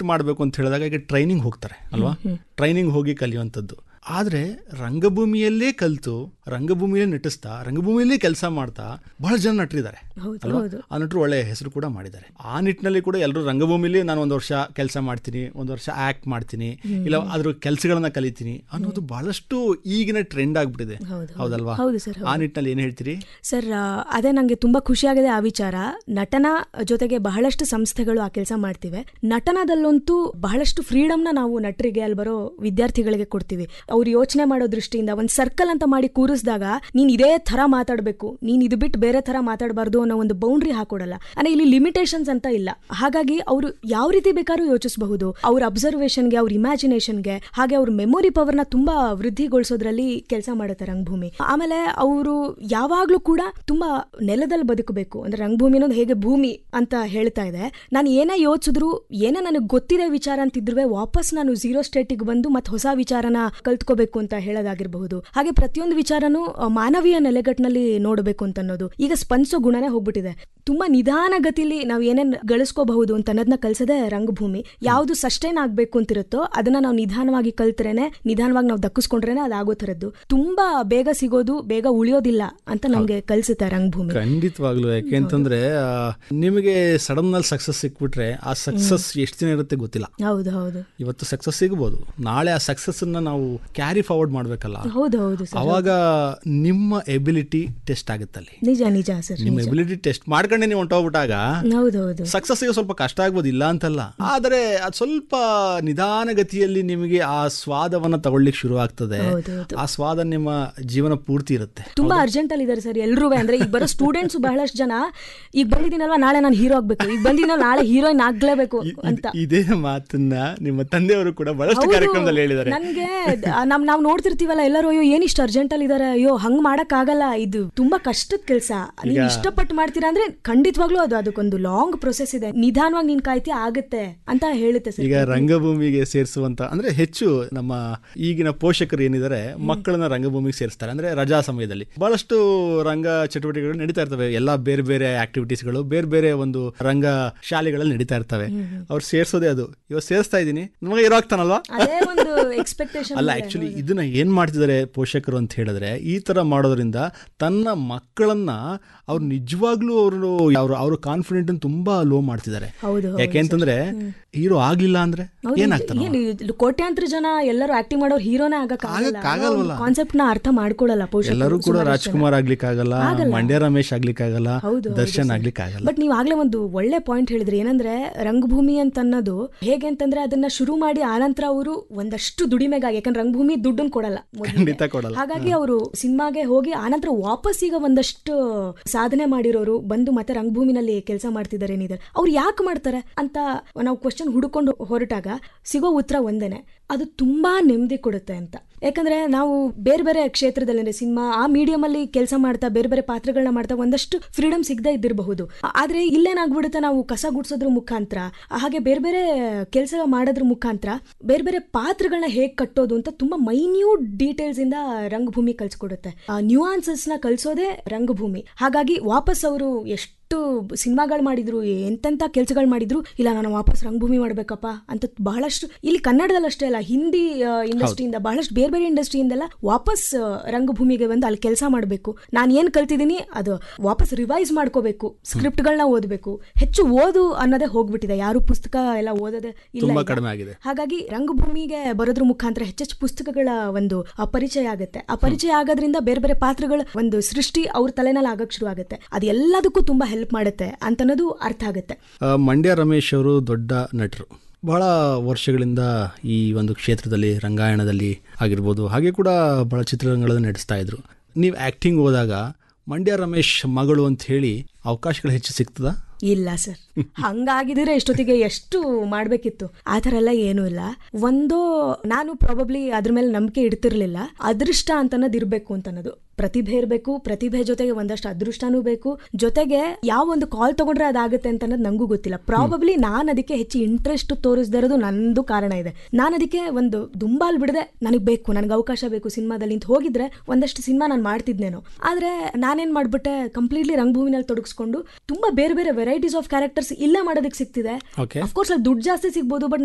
Act ಮಾಡಬೇಕು ಅಂತ ಹೇಳಿದಾಗ ಈಗ ಟ್ರೈನಿಂಗ್ ಹೋಗ್ತಾರೆ ಅಲ್ವಾ ಟ್ರೈನಿಂಗ್ ಹೋಗಿ ಕಲಿಯುವಂಥದ್ದು ಆದರೆ ರಂಗಭೂಮಿಯಲ್ಲೇ ಕಲಿತು ರಂಗಭೂಮಿಯಲ್ಲೇ ನಟಿಸ್ತಾ ರಂಗಭೂಮಿಯಲ್ಲೇ ಕೆಲಸ ಮಾಡ್ತಾ ಬಹಳ ಜನ ನಟರಿದ್ದಾರೆ ಹೌದು, ಅಲ್ವಾ ಹೌದು. ಆ ನಟರು ಒಳ್ಳೆ ಹೆಸರು ಕೂಡ ಮಾಡಿದ್ದಾರೆ ಆ ನಿಟ್ಟಿನಲ್ಲಿ ಕೂಡ ಎಲ್ಲರೂ ರಂಗಭೂಮಿಲಿ ನಾನು ಒಂದು ವರ್ಷ ಕೆಲಸ ಮಾಡ್ತೀನಿ ಒಂದು ವರ್ಷ ಆಕ್ಟ್ ಮಾಡ್ತೀನಿ ಇಲ್ಲ ಅದ್ರ ಕೆಲಸಗಳನ್ನ ಕಲಿತೀನಿ ಅನ್ನೋದು ಬಹಳಷ್ಟು ಈಗಿನ ಟ್ರೆಂಡ್ ಆಗ್ಬಿಟ್ಟಿದೆ ಹೌದು, ಹೌದು. ಹೌದಲ್ವಾ ಹೌದು ಸರ್, ಆ ನಿಟ್ಟಿನಲ್ಲಿ ಏನು ಹೇಳ್ತೀರಿ ಸರ್ ಆ, ಅದೇ ನಂಗೆ ತುಂಬಾ ಖುಷಿಯಾಗಿದೆ ಆ ವಿಚಾರ ನಟನ ಜೊತೆಗೆ ಬಹಳಷ್ಟು ಸಂಸ್ಥೆಗಳು ಆ ಕೆಲಸ ಮಾಡ್ತಿವೆ ನಟನದಲ್ಲಂತೂ ಬಹಳಷ್ಟು ಫ್ರೀಡಮ್ನ ನಾವು ನಟರಿಗೆ ಅಲ್ಲಿ ಬರೋ ವಿದ್ಯಾರ್ಥಿಗಳಿಗೆ ಕೊಡ್ತೀವಿ ಅವ್ರು ಯೋಚನೆ ಮಾಡೋ ದೃಷ್ಟಿಯಿಂದ ಒಂದು ಸರ್ಕಲ್ ಅಂತ ಮಾಡಿ ಕೂರಿಸಿದಾಗ ನೀನ್ ಇದೇ ತರ ಮಾತಾಡಬೇಕು ನೀನ್ ಇದು ಬಿಟ್ಟು ಬೇರೆ ತರ ಮಾತಾಡಬಾರ್ದು ಅನ್ನೋ ಒಂದು ಬೌಂಡ್ರಿ ಹಾಕೊಡಲ್ಲ ಅಂದ್ರೆ ಇಲ್ಲಿ ಲಿಮಿಟೇಷನ್ಸ್ ಅಂತ ಇಲ್ಲ ಹಾಗಾಗಿ ಅವರು ಯಾವ ರೀತಿ ಬೇಕಾದ್ರೂ ಯೋಚಿಸಬಹುದು ಅವ್ರ ಅಬ್ಸರ್ವೇಷನ್ಗೆ ಅವ್ರ ಇಮ್ಯಾಜಿನೇಷನ್ಗೆ ಹಾಗೆ ಅವ್ರ ಮೆಮೊರಿ ಪವರ್ನ ತುಂಬಾ ವೃದ್ಧಿಗೊಳಿಸೋದ್ರಲ್ಲಿ ಕೆಲಸ ಮಾಡುತ್ತೆ ರಂಗಭೂಮಿ ಆಮೇಲೆ ಅವರು ಯಾವಾಗ್ಲೂ ಕೂಡ ತುಂಬಾ ನೆಲದಲ್ಲಿ ಬದುಕಬೇಕು ಅಂದ್ರೆ ರಂಗಭೂಮಿ ಅನ್ನೋದು ಹೇಗೆ ಭೂಮಿ ಅಂತ ಹೇಳ್ತಾ ಇದೆ ನಾನು ಏನೇ ಯೋಚಿಸಿದ್ರು ಏನೇ ನನಗೆ ಗೊತ್ತಿದೆ ವಿಚಾರ ಅಂತಿದ್ರು ವಾಪಸ್ ನಾನು ಝೀರೋ ಸ್ಟೇಟಿಗೆ ಬಂದು ಮತ್ತೆ ಹೊಸ ವಿಚಾರನ ಕಲ್ತ್ಕೋಬೇಕು ಅಂತ ಹೇಳೋದಾಗಿರಬಹುದು ಹಾಗೆ ಪ್ರತಿಯೊಂದು ವಿಚಾರನೂ ಆ, ಮಾನವೀಯ ನೆಲೆಗಟ್ಟಿನಲ್ಲಿ ನೋಡಬೇಕು ಅಂತ ಅನ್ನೋದು ಈಗ ಸ್ಪಂದಿಸೋ ಗುಣನೇ ಹೋಗ್ಬಿಟ್ಟಿದೆ ತುಂಬಾ ನಿಧಾನ ಗತಿಲಿ ನಾವು ಏನೇನ್ ಗಳಿಸ್ಕೋಬಹುದು ಅಂತ ಅನ್ನೋದನ್ನ ಕಲ್ಸದೆ ರಂಗಭೂಮಿ ಯಾವುದು ಸಸ್ಟೈನ್ ಆಗ್ಬೇಕು ಅಂತಿರುತ್ತೋ ಅದನ್ನ ನಾವು ನಿಧಾನವಾಗಿ ಕಲ್ತ್ರೇನೆ ನಿಧಾನವಾಗಿ ನಾವು ದಕ್ಕಿಸ್ಕೊಂಡ್ರೇನೆ ಅದಾಗೋ ಥರದ್ದು ತುಂಬಾ ಬೇಗ ಸಿಗೋದು ಬೇಗ ಉಳಿಯೋದಿಲ್ಲ ಅಂತ ನಮ್ಗೆ ಕಲ್ಸುತ್ತೆ ರಂಗಭೂಮಿ ಖಂಡಿತವಾಗ್ಲು ಯಾಕೆಂತಂದ್ರೆ ಆ, ನಿಮಗೆ ಸಡನ್ ನಲ್ಲಿ ಸಕ್ಸಸ್ ಸಿಕ್ಬಿಟ್ರೆ ಆ ಸಕ್ಸಸ್ ಎಷ್ಟು ದಿನ ಇರುತ್ತೆ ಗೊತ್ತಿಲ್ಲ ಹೌದು ಹೌದು ಇವತ್ತು ಸಕ್ಸಸ್ ಸಿಗ್ಬೋದು ನಾಳೆ ಆ ಸಕ್ಸಸ್ ಅನ್ನ ನಾವು ಕ್ಯಾರಿ ಫಾರ್ವರ್ಡ್ ಮಾಡ್ಬೇಕಲ್ಲ ಹೌದು ಹೌದು ಸರ್ ಅವಾಗ ನಿಮ್ಮ ಎಬಿಲಿಟಿ ಟೆಸ್ಟ್ ಆಗುತ್ತೆ ಅಲ್ಲಿ ನಿಜ ನಿಜ ಸರ್ ನಿಮ್ಮ ಎಬಿಲಿಟಿ ಟೆಸ್ಟ್ ಮಾಡ್ಕೊಂಡೆ ನೀವು ಹೊಂಟೋಗ್ಬಿಟ್ಟಾಗ ಹೌದು ಹೌದು ಸಕ್ಸಸ್ ಸ್ವಲ್ಪ ಕಷ್ಟ ಆಗ್ಬೋದು ಇಲ್ಲ ಅಂತಲ್ಲ ಆದರೆ ಅದು ಸ್ವಲ್ಪ ನಿಧಾನಗತಿಯಲ್ಲಿ ನಿಮಗೆ ಆ ಸ್ವಾದವನ್ನ ತಗೊಳ್ಳಿಕ್ ಶುರು ಆಗ್ತದೆ ಹೌದು, ಹೌದು. ಆ ಸ್ವಾದ ನಿಮ್ಮ ಜೀವನ ಪೂರ್ತಿ ಇರುತ್ತೆ ತುಂಬಾ ಅರ್ಜೆಂಟ್ ಅಲ್ಲಿ ಇದಾರೆ ಸರ್ ಎಲ್ರೂ ಅಂದ್ರೆ ಈಗ ಬರೋ ಸ್ಟೂಡೆಂಟ್ಸ್ ಬಹಳಷ್ಟು ಜನ ಈಗ ಬಂದಿದ್ದೀನಲ್ವಾ ನಾಳೆ ನಾನು ಹೀರೋ ಆಗ್ಬೇಕು ಈಗ ಬಂದಿದ್ದೀನಲ್ಲ ನಾಳೆ ಹೀರೋಯಿನ್ ಆಗ್ಲೇಬೇಕು ಇ- ಅಂತ ಇದ್- ಇದೇ ಮಾತನ್ನ ನಿಮ್ಮ ತಂದೆಯವರು ಕೂಡ ಬಹಳಷ್ಟು ಕಾರ್ಯಕ್ರಮದಲ್ಲಿ ಹೇಳಿದ್ದಾರೆ ನನ್ಗೆ ದ- ನಮ್ ನಾವು ನೋಡ್ತಿರ್ತೀವಲ್ಲ ಎಲ್ಲರೂ ಅಯ್ಯೋ ಏನ್ ಇಷ್ಟು ಅರ್ಜೆಂಟ್ ಅಲ್ಲಿ ಇದಾರೆ ಅಯ್ಯೋ ಹಂಗ್ ಮಾಡಕ್ ಆಗಲ್ಲ ಇದು ತುಂಬಾ ಕಷ್ಟದ ಕೆಲಸ ನೀವು ಇಷ್ಟಪಟ್ಟು ಮಾಡ್ತೀರಾ ಅಂದ್ರೆ ಖಂಡಿತವಾಗ್ಲೂ ಅದು ಅದಕ್ಕೊಂದು ಲಾಂಗ್ ಪ್ರೊಸೆಸ್ ಇದೆ ನಿಧಾನವಾಗಿ ನೀನ್ ಕಾಯ್ತಿ ಆಗುತ್ತೆ ಅಂತ ಹೇಳುತ್ತೆ ಸರ್ ಈಗ ರಂಗಭೂಮಿಗೆ ಸೇರಿಸುವಂತ ಅಂದ್ರೆ ಹೆಚ್ಚು ನಮ್ಮ ಈಗಿನ ಪೋಷಕರು ಏನಿದ್ದಾರೆ ಮಕ್ಕಳನ್ನ ರಂಗಭೂಮಿಗೆ ಸೇರಿಸ್ತಾರೆ ಅಂದ್ರೆ ರಜಾ ಸಮಯದಲ್ಲಿ ಬಹಳಷ್ಟು ರಂಗ ಚಟುವಟಿಕೆಗಳು ನಡೀತಾ ಇರ್ತವೆ ಎಲ್ಲ ಬೇರೆ ಬೇರೆ ಆಕ್ಟಿವಿಟೀಸ್ಗಳು ಬೇರೆ ಬೇರೆ ಒಂದು ರಂಗ ಶಾಲೆಗಳಲ್ಲಿ ನಡೀತಾ ಇರ್ತವೆ ಅವ್ರು ಸೇರ್ಸೋದೇ ಅದು ಇವಾಗ ಸೇರಿಸ್ತಾ ಇದ್ದೀನಿ ನಮಗೆ ಇರೋ ಆಗ್ತಾನಲ್ವಾ ಅದೇ ಒಂದು ಎಕ್ಸ್ಪೆಕ್ಟೇಷನ್ ಅಲ್ಲ ಆಕ್ಚುಲಿ ಇದನ್ನ ಏನ್ ಮಾಡ್ತಿದ್ದಾರೆ ಪೋಷಕರು ಅಂತ ಹೇಳಿದ್ರೆ ಈ ತರ ಮಾಡೋದ್ರಿಂದ ತನ್ನ ಮಕ್ಕಳನ್ನ ಅವ್ರು ನಿಜವಾಗ್ಲೂ ಅವರು ಅವ್ರು ಅವ್ರ ಕಾನ್ಫಿಡೆಂಟ್ ತುಂಬಾ ಲೋ ಮಾಡ್ತಿದ್ದಾರೆ ಹೌದು ಯಾಕೆಂತಂದ್ರೆ ಹೀರೋ ಆಗ್ಲಿಲ್ಲ ಅಂದ್ರೆ ಹೌದು, ಏನಾಗ್ತಾನ ಏನು ಇದು ಕೋಟ್ಯಾಂತರ ಜನ ಎಲ್ಲರೂ ಆಕ್ಟಿಂಗ್ ಮಾಡೋರು ಹೀರೋನೇ ಆಗಕ್ಕಾಗಲ್ವಲ್ಲ. ಕಾನ್ಸೆಪ್ಟ್ ನ ಅರ್ಥ ಮಾಡ್ಕೊಳ್ಳಲ್ಲ ಪೋಷಕರು ಎಲ್ಲರೂ ಕೂಡ ರಾಜ್ಕುಮಾರ್ ಆಗ್ಲಿಕ್ಕಾಗಲ್ಲ ಮಂಡ್ಯ ರಮೇಶ್ ಆಗ್ಲಿಕ್ಕಾಗಲ್ಲ ಹೌದು, ದರ್ಶನ್ ಆಗ್ಲಿಕ್ಕಾಗಲ್ಲ ಬಟ್ ನೀವು ಆಗ್ಲೇ ಒಂದು ಒಳ್ಳೆ ಪಾಯಿಂಟ್ ಹೇಳಿದ್ರಿ ಏನಂದ್ರೆ ರಂಗಭೂಮಿ ಅಂತ ಅನ್ನೋದು ಹೇಗೆ ಅಂತಂದ್ರೆ ಅದನ್ನ ಶುರು ಮಾಡಿ ಆನಂತರ ಅವರು ಒಂದಷ್ಟು ದುಡಿಮೆಗಾಗಿ ಯಾಕಂದ್ರೆ ರಂಗಭೂಮಿ ದುಡ್ಡನ್ನು ಕೊಡಲ್ಲ ಮೊದ್ಲಿಗೆ. ಖಂಡಿತ ಕೊಡಲ್ಲ ಹಾಗಾಗಿ ಅವರು ಸಿನಿಮಾಗೆ ಹೋಗಿ ಆನಂತರ ವಾಪಸ್ ಈಗ ಒಂದಷ್ಟು ಸಾಧನೆ ಮಾಡಿರೋರು ಬಂದು ಮತ್ತೆ ರಂಗಭೂಮಿನಲ್ಲಿ ಕೆಲಸ ಮಾಡ್ತಿದ್ದಾರೆ ಏನಿದ್ದಾರೆ ಅವ್ರು ಯಾಕೆ ಮಾಡ್ತಾರೆ ಅಂತ ನಾವು ಕ್ವಶನ್ ಹುಡುಕೊಂಡು ಹೊರಟಾಗ ಸಿಗೋ ಉತ್ತರ ಒಂದೇನೆ ಅದು ತುಂಬಾ ನೆಮ್ಮದಿ ಕೊಡುತ್ತೆ ಅಂತ ಯಾಕಂದ್ರೆ ನಾವು ಬೇರೆ ಬೇರೆ ಕ್ಷೇತ್ರದಲ್ಲಿ ಅಂದ್ರೆ ಸಿನಿಮಾ ಆ ಮೀಡಿಯಂ ಅಲ್ಲಿ ಕೆಲಸ ಮಾಡ್ತಾ ಬೇರೆ ಬೇರೆ ಪಾತ್ರಗಳನ್ನ ಮಾಡ್ತಾ ಒಂದಷ್ಟು ಫ್ರೀಡಮ್ ಸಿಗದೆ ಇದ್ದಿರಬಹುದು ಆದ್ರೆ ಇಲ್ಲೇನಾಗ್ಬಿಡುತ್ತೆ ನಾವು ಕಸ ಗುಡ್ಸೋದ್ರ ಮುಖಾಂತರ ಹಾಗೆ ಬೇರೆ ಬೇರೆ ಕೆಲಸ ಮಾಡೋದ್ರ ಮುಖಾಂತರ ಬೇರೆ ಬೇರೆ ಪಾತ್ರಗಳನ್ನ ಹೇಗ್ ಕಟ್ಟೋದು ಅಂತ ತುಂಬಾ ಮೈನ್ಯೂಟ್ ಡೀಟೇಲ್ಸ್ ಇಂದ ರಂಗಭೂಮಿ ಕಲ್ಸ್ಕೊಡುತ್ತೆ ನ್ಯೂಆನ್ಸಸ್ ನ ಕಲ್ಸೋದೇ ರಂಗಭೂಮಿ ಹಾಗಾಗಿ ವಾಪಸ್ ಅವರು ಎಷ್ಟು ಸಿನಿಮಾಗಳು ಮಾಡಿದ್ರು ಎಂತೆಂತ ಕೆಲಸಗಳು ಮಾಡಿದ್ರು ಇಲ್ಲ ನಾನು ವಾಪಸ್ ರಂಗಭೂಮಿ ಮಾಡ್ಬೇಕಪ್ಪ ಅಂತ ಬಹಳಷ್ಟು ಇಲ್ಲಿ ಕನ್ನಡದಲ್ಲಿ ಅಷ್ಟೇ ಅಲ್ಲ ಹಿಂದಿ ಇಂಡಸ್ಟ್ರಿಯಿಂದ ಬಹಳಷ್ಟು ಬೇರೆ ಬೇರೆ ಇಂಡಸ್ಟ್ರಿಯಿಂದೆಲ್ಲ ವಾಪಸ್ ಆ, ರಂಗಭೂಮಿಗೆ ಬಂದು ಅಲ್ಲಿ ಕೆಲಸ ಮಾಡಬೇಕು ನಾನು ಏನ್ ಕಲ್ತಿದ್ದೀನಿ ಅದು ವಾಪಸ್ ರಿವೈಸ್ ಮಾಡ್ಕೋಬೇಕು ಸ್ಕ್ರಿಪ್ಟ್ಗಳನ್ನ ಓದಬೇಕು ಹೆಚ್ಚು ಓದು ಅನ್ನೋದೇ ಹೋಗ್ಬಿಟ್ಟಿದೆ ಯಾರು ಪುಸ್ತಕ ಎಲ್ಲ ಓದೋದೇ ಇಲ್ಲ ತುಂಬಾ ಈಗ. ಕಡಿಮೆ ಆಗಿದೆ ಹಾಗಾಗಿ ರಂಗಭೂಮಿಗೆ ಬರೋದ್ರ ಮುಖಾಂತರ ಹೆಚ್ಚೆಚ್ಚು ಪುಸ್ತಕಗಳ ಒಂದು ಆ, ಪರಿಚಯ ಆಗುತ್ತೆ ಆ ಪರಿಚಯ ಆಗೋದ್ರಿಂದ ಬೇರೆ ಬೇರೆ ಪಾತ್ರಗಳ ಒಂದು ಸೃಷ್ಟಿ ಅವ್ರ ತಲೆನಲ್ಲಿ ಆಗಕ್ ಶುರು ಆಗುತ್ತೆ ಅದು ಎಲ್ಲದಕ್ಕೂ ತುಂಬಾ ಹೆಲ್ಪ್ ಮಾಡುತ್ತೆ ಅಂತ ಅನ್ನೋದು ಅರ್ಥ ಆಗುತ್ತೆ ಆ, ಮಂಡ್ಯ ರಮೇಶ್ ಅವರು ದೊಡ್ಡ ನಟರು ಬಹಳ ವರ್ಷಗಳಿಂದ ಈ ಒಂದು ಕ್ಷೇತ್ರದಲ್ಲಿ ರಂಗಾಯಣದಲ್ಲಿ ಆಗಿರ್ಬೋದು ಹಾಗೆ ಕೂಡ ಬಹಳ ಚಿತ್ರರಂಗಗಳನ್ನು ನಡೆಸ್ತಾ ಇದ್ರು ನೀವು ಆ್ಯಕ್ಟಿಂಗ್ ಹೋದಾಗ ಮಂಡ್ಯ ರಮೇಶ್ ಮಗಳು ಅಂತ ಹೇಳಿ ಅವಕಾಶಗಳು ಹೆಚ್ಚು ಸಿಗ್ತದಾ ಇಲ್ಲ ಸರ್ ಹಂಗಾಗಿದ್ರೆ ಎಷ್ಟೊತ್ತಿಗೆ ಎಷ್ಟು ಮಾಡ್ಬೇಕಿತ್ತು ಆ ಥರ ಎಲ್ಲ ಏನೂ ಇಲ್ಲ ಒಂದು ನಾನು ಪ್ರಾಬಬ್ಲಿ ಅದ್ರ ಮೇಲೆ ನಂಬಿಕೆ ಇಡ್ತಿರ್ಲಿಲ್ಲ ಅದೃಷ್ಟ ಅಂತ ಅನ್ನೋದು ಇರ್ಬೇಕು ಅಂತ ಅನ್ನೋದು ಪ್ರತಿಭೆ ಇರಬೇಕು ಪ್ರತಿಭೆ ಜೊತೆಗೆ ಒಂದಷ್ಟು ಅದೃಷ್ಟನೂ ಬೇಕು ಜೊತೆಗೆ ಯಾವ ಒಂದು ಕಾಲ್ ತಗೊಂಡ್ರೆ ಅದಾಗುತ್ತೆ ಅಂತ ಅನ್ನೋದು ನಂಗೂ ಗೊತ್ತಿಲ್ಲ ಪ್ರಾಬಬ್ಲಿ ನಾನು ಅದಕ್ಕೆ ಹೆಚ್ಚು ಇಂಟ್ರೆಸ್ಟ್ ತೋರಿಸ್ದೇ ಇರೋದು ನಂದು ಕಾರಣ ಇದೆ ನಾನು ಅದಕ್ಕೆ ಒಂದು ದುಂಬಾಲ್ ಬಿಡದೆ ನನಗೆ ಬೇಕು ನನಗೆ ಅವಕಾಶ ಬೇಕು ಸಿನಿಮಾದಲ್ಲಿ ಅಂತ ಹೋಗಿದ್ರೆ ಒಂದಷ್ಟು ಸಿನಿಮಾ ನಾನು ಮಾಡ್ತಿದ್ನೇನೋ ಆದ್ರೆ ನಾನೇನ್ ಮಾಡ್ಬಿಟ್ಟೆ ಕಂಪ್ಲೀಟ್ಲಿ ರಂಗಭೂಮಿನಲ್ಲಿ ತೊಡಗಿಸ್ಕೊಂಡು ತುಂಬಾ ಬೇರೆ ಬೇರೆ ವೆರೈಟೀಸ್ ಆಫ್ ಕ್ಯಾರೆಕ್ಟರ್ಸ್ ಇಲ್ಲೇ ಮಾಡೋದಕ್ಕೆ ಸಿಗ್ತಿದೆ ಓಕೆ ಅಫ್ಕೋರ್ಸ್ ಅಲ್ಲಿ ದುಡ್ಡು ಜಾಸ್ತಿ ಸಿಗ್ಬೋದು ಬಟ್